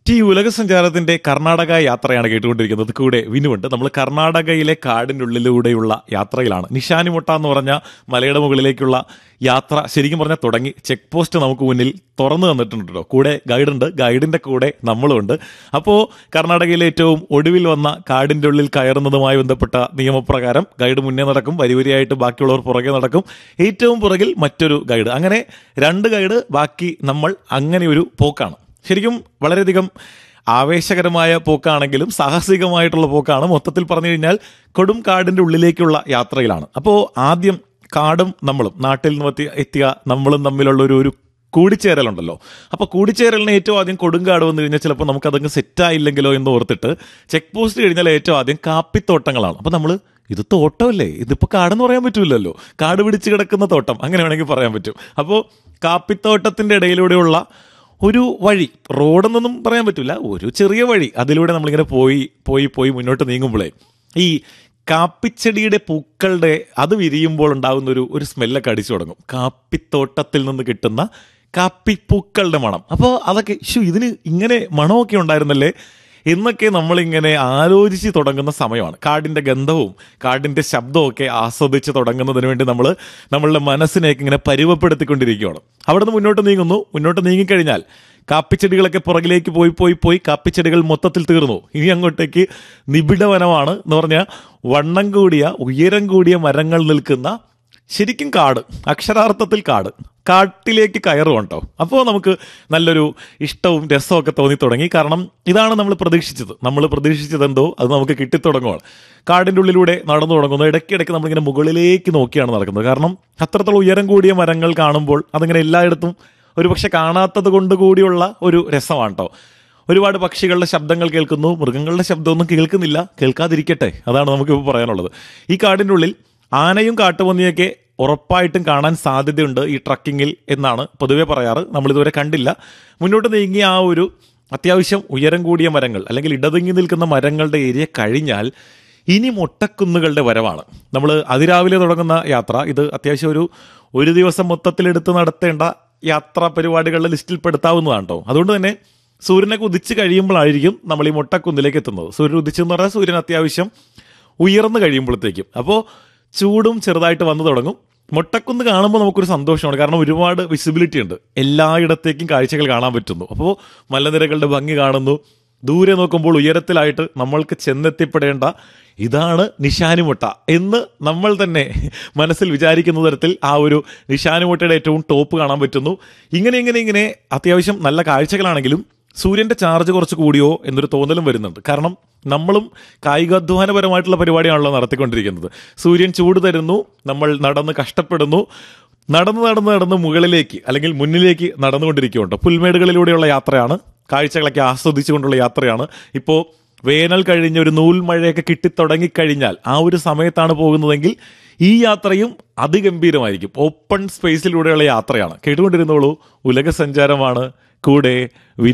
T ഉലക സഞ്ചാരത്തിന്റെ Karnataka യാത്രയാണ് കേട്ടുകൊണ്ടിരിക്കുന്നത് കൂടെ വിനുവുണ്ട് നമ്മൾ കർണാടകയിലെ കാടിന്റെ ഉള്ളിലൂടെയുള്ള യാത്രയിലാണ് നിഷാനിമുട്ട എന്ന് പറഞ്ഞ മലയുടെ മുകളിലേക്കുള്ള യാത്ര ശരിക്കും പറഞ്ഞാൽ തുടങ്ങി ചെക്ക് പോസ്റ്റ് നമുക്ക് മുന്നിൽ തുറന്നു തന്നിട്ടുണ്ടല്ലോ കൂടെ ഗൈഡുണ്ട് ഗൈഡിന്റെ കൂടെ നമ്മളുണ്ട് അപ്പോൾ കർണാടകയിലെ ഏറ്റവും ഒടുവിൽ വന്ന കാടിന്റെ ഉള്ളിൽ കയറുന്നതുമായി ബന്ധപ്പെട്ട നിയമപ്രകാരം ഗൈഡ് മുന്നേ നടക്കും വരിവരിയായിട്ട് ബാക്കിയുള്ളവർ പുറകെ നടക്കും ഏറ്റവും പുറകിൽ മറ്റൊരു ഗൈഡ് അങ്ങനെ രണ്ട് ഗൈഡ് ബാക്കി നമ്മൾ അങ്ങനെ ഒരു പോക്കാണ് ശരിക്കും വളരെയധികം ആവേശകരമായ പോക്കാണെങ്കിലും സാഹസികമായിട്ടുള്ള പോക്കാണ് മൊത്തത്തിൽ പറഞ്ഞു കഴിഞ്ഞാൽ കൊടും കാടിന്റെ ഉള്ളിലേക്കുള്ള യാത്രയിലാണ് അപ്പോൾ ആദ്യം കാടും നമ്മളും നാട്ടിൽ നിന്ന് എത്തി- എത്തിയ നമ്മളും തമ്മിലുള്ള ഒരു ഒരു കൂടിച്ചേരലുണ്ടല്ലോ അപ്പോൾ കൂടിച്ചേരലിന് ഏറ്റവും ആദ്യം കൊടുങ്കാട് വന്നു കഴിഞ്ഞാൽ ചിലപ്പോൾ നമുക്ക് അതങ്ങ് സെറ്റായില്ലെങ്കിലോ എന്ന് ഓർത്തിട്ട് ചെക്ക് പോസ്റ്റ് കഴിഞ്ഞാൽ ഏറ്റവും ആദ്യം കാപ്പിത്തോട്ടങ്ങളാണ് അപ്പോൾ നമ്മൾ ഇത് തോട്ടമല്ലേ ഇതിപ്പോൾ കാടെന്ന് പറയാൻ പറ്റില്ലല്ലോ കാട് പിടിച്ച് കിടക്കുന്ന തോട്ടം അങ്ങനെ വേണമെങ്കിൽ പറയാൻ പറ്റും അപ്പോൾ കാപ്പിത്തോട്ടത്തിന്റെ ഇടയിലൂടെയുള്ള ഒരു വഴി റോഡെന്നൊന്നും പറയാൻ പറ്റില്ല ഒരു ചെറിയ വഴി അതിലൂടെ നമ്മളിങ്ങനെ പോയി പോയി പോയി മുന്നോട്ട് നീങ്ങുമ്പോഴേ ഈ കാപ്പിച്ചെടിയുടെ പൂക്കളുടെ അത് വിരിയുമ്പോൾ ഉണ്ടാകുന്ന ഒരു ഒരു സ്മെല്ലൊക്കെ അടിച്ചു തുടങ്ങും കാപ്പിത്തോട്ടത്തിൽ നിന്ന് കിട്ടുന്ന കാപ്പിപ്പൂക്കളുടെ മണം അപ്പോൾ അതൊക്കെ ഷു ഇതിന് ഇങ്ങനെ മണമൊക്കെ ഉണ്ടായിരുന്നല്ലേ എന്നൊക്കെ നമ്മളിങ്ങനെ ആലോചിച്ച് തുടങ്ങുന്ന സമയമാണ് കാടിന്റെ ഗന്ധവും കാടിന്റെ ശബ്ദവും ഒക്കെ ആസ്വദിച്ച് തുടങ്ങുന്നതിന് വേണ്ടി നമ്മൾ നമ്മളുടെ മനസ്സിനെയൊക്കെ ഇങ്ങനെ പരുവപ്പെടുത്തിക്കൊണ്ടിരിക്കുകയാണ് അവിടെ നിന്ന് മുന്നോട്ട് നീങ്ങുന്നു മുന്നോട്ട് നീങ്ങിക്കഴിഞ്ഞാൽ കാപ്പിച്ചെടികളൊക്കെ പുറകിലേക്ക് പോയി പോയി പോയി കാപ്പിച്ചെടികൾ മൊത്തത്തിൽ തീർന്നു ഇനി അങ്ങോട്ടേക്ക് നിബിഡ വനമാണ് എന്ന് പറഞ്ഞാൽ വണ്ണം കൂടിയ ഉയരം കൂടിയ മരങ്ങൾ നിൽക്കുന്ന ശരിക്കും കാട് അക്ഷരാർത്ഥത്തിൽ കാട് കാട്ടിലേക്ക് കയറും കേട്ടോ അപ്പോൾ നമുക്ക് നല്ലൊരു ഇഷ്ടവും രസവും ഒക്കെ തോന്നി തുടങ്ങി കാരണം ഇതാണ് നമ്മൾ പ്രതീക്ഷിച്ചത് നമ്മൾ പ്രതീക്ഷിച്ചത് എന്തോ അത് നമുക്ക് കിട്ടിത്തുടങ്ങുവാണ് കാടിൻ്റെ ഉള്ളിലൂടെ നടന്നു തുടങ്ങുന്നു ഇടയ്ക്കിടയ്ക്ക് നമ്മളിങ്ങനെ മുകളിലേക്ക് നോക്കിയാണ് നടക്കുന്നത് കാരണം അത്രത്തോളം ഉയരം കൂടിയ മരങ്ങൾ കാണുമ്പോൾ അതിങ്ങനെ എല്ലായിടത്തും ഒരുപക്ഷെ കാണാത്തത് കൊണ്ട് കൂടിയുള്ള ഒരു രസമാണ് കേട്ടോ ഒരുപാട് പക്ഷികളുടെ ശബ്ദങ്ങൾ കേൾക്കുന്നു മൃഗങ്ങളുടെ ശബ്ദമൊന്നും കേൾക്കുന്നില്ല കേൾക്കാതിരിക്കട്ടെ അതാണ് നമുക്കിപ്പോൾ പറയാനുള്ളത് ഈ കാടിൻ്റെ ഉള്ളിൽ ആനയും കാട്ടുപന്നിയൊക്കെ ഉറപ്പായിട്ടും കാണാൻ സാധ്യതയുണ്ട് ഈ ട്രക്കിങ്ങിൽ എന്നാണ് പൊതുവെ പറയാറ് നമ്മളിതുവരെ കണ്ടില്ല മുന്നോട്ട് നീങ്ങിയ ആ ഒരു അത്യാവശ്യം ഉയരം കൂടിയ മരങ്ങൾ അല്ലെങ്കിൽ ഇടതിങ്ങി നിൽക്കുന്ന മരങ്ങളുടെ ഏരിയ കഴിഞ്ഞാൽ ഇനി മൊട്ടക്കുന്നുകളുടെ വരവാണ് നമ്മൾ അതിരാവിലെ തുടങ്ങുന്ന യാത്ര ഇത് അത്യാവശ്യം ഒരു ഒരു ദിവസം മൊത്തത്തിലെടുത്ത് നടത്തേണ്ട യാത്രാ പരിപാടികളുടെ ലിസ്റ്റിൽ പെടുത്താവുന്നതാണ് കേട്ടോ അതുകൊണ്ട് തന്നെ സൂര്യനൊക്കെ ഉദിച്ച് കഴിയുമ്പോഴായിരിക്കും നമ്മൾ ഈ മൊട്ടക്കുന്നിലേക്ക് എത്തുന്നത് സൂര്യൻ ഉദിച്ചെന്ന് പറഞ്ഞാൽ സൂര്യൻ അത്യാവശ്യം ഉയർന്നു കഴിയുമ്പോഴത്തേക്കും അപ്പോൾ ചൂടും ചെറുതായിട്ട് വന്നു തുടങ്ങും മൊട്ടക്കുന്ന് കാണുമ്പോൾ നമുക്കൊരു സന്തോഷമാണ് കാരണം ഒരുപാട് വിസിബിലിറ്റി ഉണ്ട് എല്ലായിടത്തേക്കും കാഴ്ചകൾ കാണാൻ പറ്റുന്നു അപ്പോൾ മലനിരകളുടെ ഭംഗി കാണുന്നു ദൂരെ നോക്കുമ്പോൾ ഉയരത്തിലായിട്ട് നമ്മൾക്ക് ചെന്നെത്തിപ്പെടേണ്ട ഇതാണ് നിശാനിമുട്ട എന്ന് നമ്മൾ തന്നെ മനസ്സിൽ വിചാരിക്കുന്ന തരത്തിൽ ആ ഒരു നിശാനിമുട്ടയുടെ ഏറ്റവും ടോപ്പ് കാണാൻ പറ്റുന്നു ഇങ്ങനെ ഇങ്ങനെ ഇങ്ങനെ അത്യാവശ്യം നല്ല കാഴ്ചകളാണെങ്കിലും സൂര്യന്റെ ചാർജ് കുറച്ച് കൂടിയോ എന്നൊരു തോന്നലും വരുന്നുണ്ട് കാരണം നമ്മളും കായികാധ്വാനപരമായിട്ടുള്ള പരിപാടിയാണല്ലോ നടത്തിക്കൊണ്ടിരിക്കുന്നത് സൂര്യൻ ചൂട് തരുന്നു നമ്മൾ നടന്ന് കഷ്ടപ്പെടുന്നു നടന്ന് നടന്ന് നടന്ന് മുകളിലേക്ക് അല്ലെങ്കിൽ മുന്നിലേക്ക് നടന്നുകൊണ്ടിരിക്കുന്നുണ്ട് പുൽമേടുകളിലൂടെയുള്ള യാത്രയാണ് കാഴ്ചകളൊക്കെ ആസ്വദിച്ചുകൊണ്ടുള്ള യാത്രയാണ് ഇപ്പോൾ വേനൽ കഴിഞ്ഞ് ഒരു നൂൽ മഴയൊക്കെ കിട്ടിത്തുടങ്ങിക്കഴിഞ്ഞാൽ ആ ഒരു സമയത്താണ് പോകുന്നതെങ്കിൽ ഈ യാത്രയും അതിഗംഭീരമായിരിക്കും ഓപ്പൺ സ്പേസിലൂടെയുള്ള യാത്രയാണ് കേട്ടുകൊണ്ടിരുന്നോളൂ ഉലക സഞ്ചാരമാണ് കൂടെ